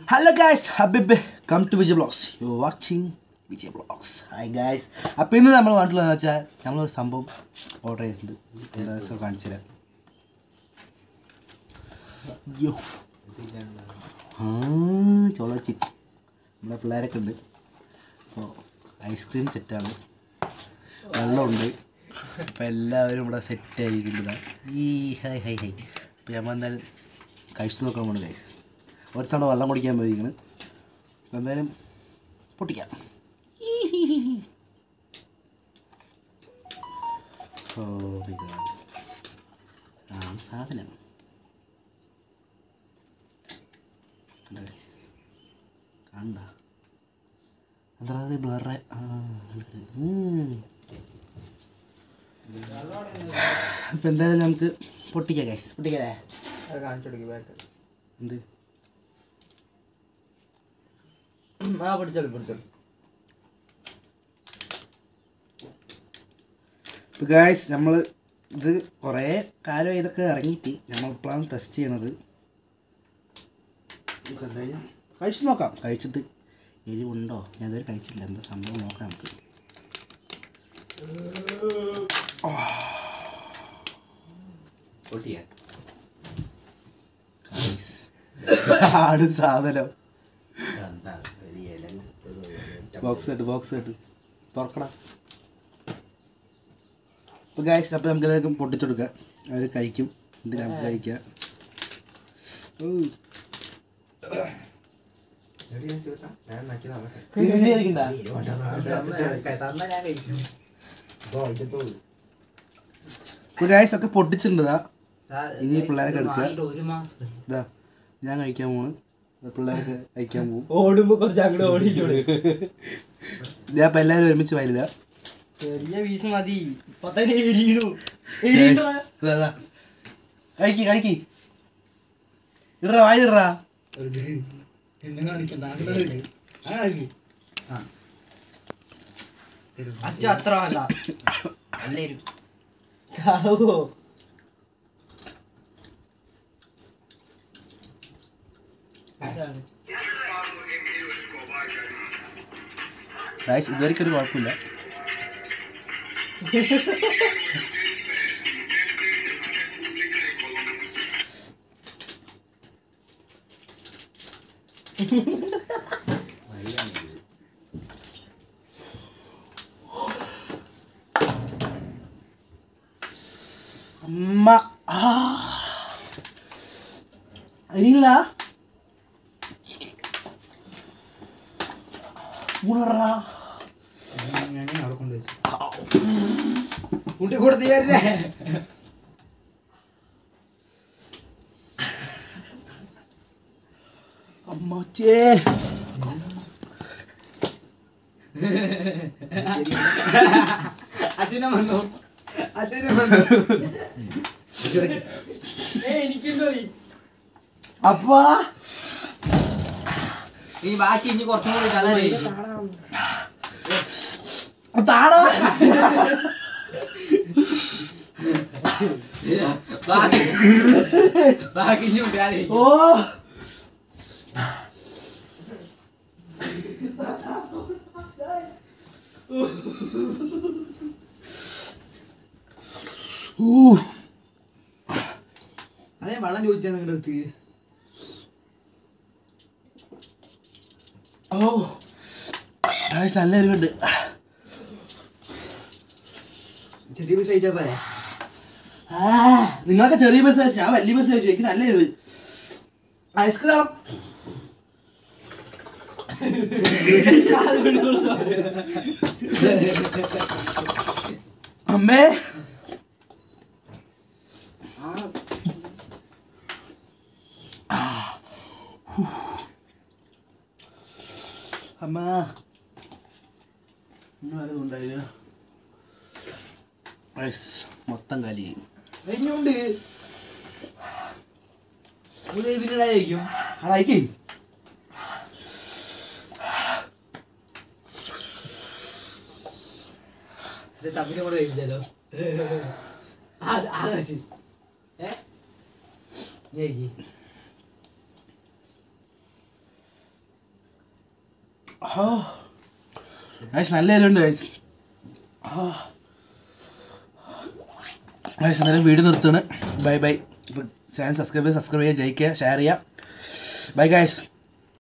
Hello guys Habib come to Vijay vlogs you watching Vijay vlogs hi guys അപ്പോൾ ഇന്ന് നമ്മൾ വന്നിട്ടുള്ളതെന്ന് വെച്ചാൽ നമ്മളൊരു സംഭവം ഓർഡർ ചെയ്തിട്ടുണ്ട് എന്താ വെച്ചാൽ കാണിച്ചു തരാം അയ്യോ ആ ചോളച്ചി നമ്മുടെ പിള്ളേരൊക്കെ ഉണ്ട് അപ്പോൾ ഐസ്ക്രീം സെറ്റാണ് വെള്ളമുണ്ട് അപ്പോൾ എല്ലാവരും ഇവിടെ സെറ്റ് ആയിരിക്കുന്നതാണ് ഈ ഹൈ ഹൈ ഹൈ അപ്പോൾ നമ്മൾ എന്തായാലും കഴിച്ചു നോക്കാൻ പോണ് ഗൈസ് ഒരുത്തവണ വെള്ളം കുടിക്കാൻ പോയിരിക്കണ് അപ്പോൾ എന്തായാലും പൊട്ടിക്കാം ഓ my God. ആ സാധനം കണ്ടോ guys? കണ്ട എന്താ ബ്ലറ അപ്പം എന്തായാലും നമുക്ക് പൊട്ടിക്കാം ഗൈസ് പൊട്ടിക്കാല്ലേ അത് കാണിച്ചു കൊടുക്ക് ബാക്ക് എന്ത് ആ പിടിച്ചോളൂ പിടിച്ചോളൂ ഇപ്പോൾ ഗായ്സ് നമ്മൾ ഇത് കുറേ കാലം ഇതൊക്കെ ഇറങ്ങിയിട്ട് നമ്മളിപ്പോഴാണ് ടെസ്റ്റ് ചെയ്യണത് നമുക്ക് എന്തായാലും കഴിച്ച് നോക്കാം കഴിച്ചിട്ട് എരിവുണ്ടോ ഞാൻ ഇതുവരെ കഴിച്ചില്ല എന്താ സംഭവം നോക്കാം നമുക്ക് Guys, ആണ് സാധനം ബോക്സ് ഇട്ട് ബോക്സ് ഇട്ട് തുറക്കടാ അപ്പോൾ ഗായ്സ് അപ്പോൾ നമുക്ക് എല്ലാവർക്കും പൊട്ടിച്ചെടുക്കാം അവർ കഴിക്കും എന്നിട്ട് നമുക്ക് കഴിക്കാം ഉം. ഇത് കഴിക്കണ്ട? അപ്പോൾ ഗായ്സ് ഒക്കെ പൊട്ടിച്ചിട്ടുണ്ടതാ ഇനി പിള്ളേരൊക്കെ എടുക്കുക. ഒരു മാസം ഇതാ ഞാൻ കഴിക്കാൻ പോണ് ഇത് പിള്ളേരൊക്കെ കഴിക്കാൻ പോകും ഓടുമ്പോ കുറച്ച് അങ്ങോട്ട് ഓടിയിട്ടുണ്ട് ഞാൻ അപ്പോൾ എല്ലാവരും ഒരുമിച്ച് വരില്ല ചെറിയ വീസ് മതി ഇപ്പൊ തന്നെ എരിയണു കഴിക്കി കഴിക്കി ഇറ വായിറ എന്നെ കാണിക്കണ്ട അച്ഛ അത്ര അല്ല നല്ലേരും ഗായ്സ് ഇതുവരെയ്ക്ക് ഒരു കുഴപ്പമില്ല അമ്മ ആ അറിയില്ല ഉണറാ കുട്ടി കൊടുത്ത് തരല്ലേ അമ്മച്ചേ അച്ഛനെ വന്നു അച്ഛനെ വന്നു എനിക്കുണ്ടോ അപ്പാ നീ ബാക്കി ഇനി കുറച്ചും കൂടി കഥ താടാ ബാക്കി ബാക്കി ഇനി ഉണ്ടായി ഓ ഊ അതെ വെള്ളം ചോദിച്ചാ നിങ്ങളുടെ അടുത്ത് ഓ ഗായ്സ് നല്ല എരിവുണ്ട് ചെറിയ പൈസ അയച്ചാ പോരെ ആ, നിങ്ങൾക്ക് ചെറിയ ബസ് കഴിച്ചു ഞാൻ വലിയ ബസ് കഴിച്ചു എനിക്ക് നല്ല എരിവ് ഐസ്ക്രീം അമ്മേ അമ്മ ഇന്ന് വല്ലതും ഉണ്ടായില്ല ഐസ് മൊത്തം കാലിയായി ഇനിയുണ്ട് ഇതിലായിരിക്കും അതായിക്കേ തമ്മിനെ കൂടെ കഴിച്ചല്ലോ ആകാശ് ഏ നീ കഴിക്ക്. ഗൈസ് നല്ല എരിവുണ്ട് ഗൈസ് ഗൈസ് എന്തായാലും വീഡിയോ നിർത്തുകയാണ് ബൈ ബൈ ചാനൽ സബ്സ്ക്രൈബ് ചെയ്യുക സബ്സ്ക്രൈബ് ചെയ്യുക ലൈക്ക് ചെയ്യുക ഷെയർ ചെയ്യുക ബൈ ഗൈസ്